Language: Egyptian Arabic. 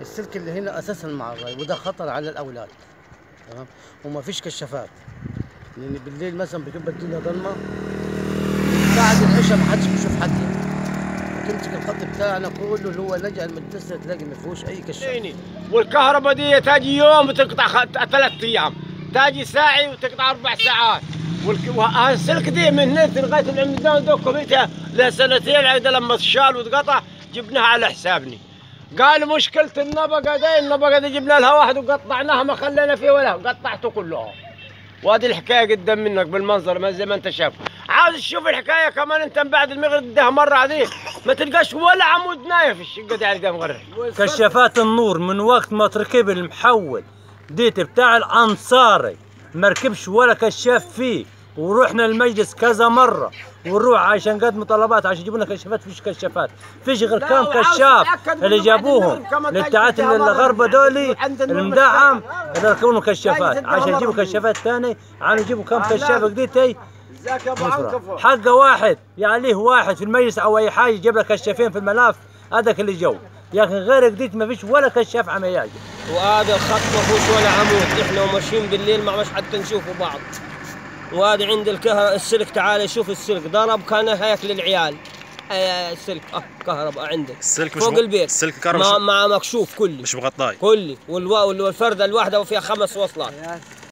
السلك اللي هنا اساسا مع الري وده خطر على الاولاد تمام وما فيش كشافات لان بالليل مثلا بتبقى الدنيا ضلمه بعد العشاء ما حدش بيشوف حد وتمسك الخط بتاعنا كله اللي هو لجأ المدرسه تلاقي ما فيهوش اي كشاف عيني. والكهرباء دي تاجي يوم وتقطع خ... ثلاث ايام تاجي ساعي وتقطع اربع ساعات والك... والسلك دي من هنا لغايه العمدان دوك بيتها لسنتين عاد لما شال وتقطع جبناها على حسابني قال مشكلة النبقة دي النبقة دي جبنا لها واحد وقطعناها ما خلينا فيه ولا قطعته كلها وهذه الحكاية قدام منك بالمنظر ما زي ما انت شايف عاوز تشوف الحكاية كمان انت من بعد المغرب ده مرة هذه ما تلقاش ولا عمود نايف الشقة دي على قدام غير كشافات النور من وقت ما تركب المحول ديت بتاع الانصاري ما ركبش ولا كشاف فيه ورحنا المجلس كذا مره ونروح عشان قد مطالبات عشان يجيبوا لنا كشافات فيش كشافات فيش غير لا، كم وعاوز كشاف تتأكد اللي من جابوهم بعد المغرب كمان للتعات تجي فيها الغربة مرة. دولي عند النور المدعم بالساعة. اللي ركبوا لهم كشافات تجي عشان فيها يجيبوا مرة. كشافات ثاني عم يجيبوا كم أهلا. كشاف جديد ازيك يا ابو عنكفه حق واحد يعني ليه واحد في المجلس او اي حاجه يجيب لك كشافين في الملف هذاك اللي جو لكن غير جديد ما فيش ولا كشاف عم يجي وهذا الخط ما فيهوش ولا عمود احنا وماشيين بالليل ما عمش حتى نشوفوا بعض وهذا عند الكهرباء السلك تعال شوف السلك ضرب كان هيك للعيال آه، السلك اه كهرباء عندك السلك مش فوق م- البيت السلك مع, الكهرباء مع مكشوف كلي مش مغطاي كلي والوا- والفردة الواحدة وفيها خمس وصلات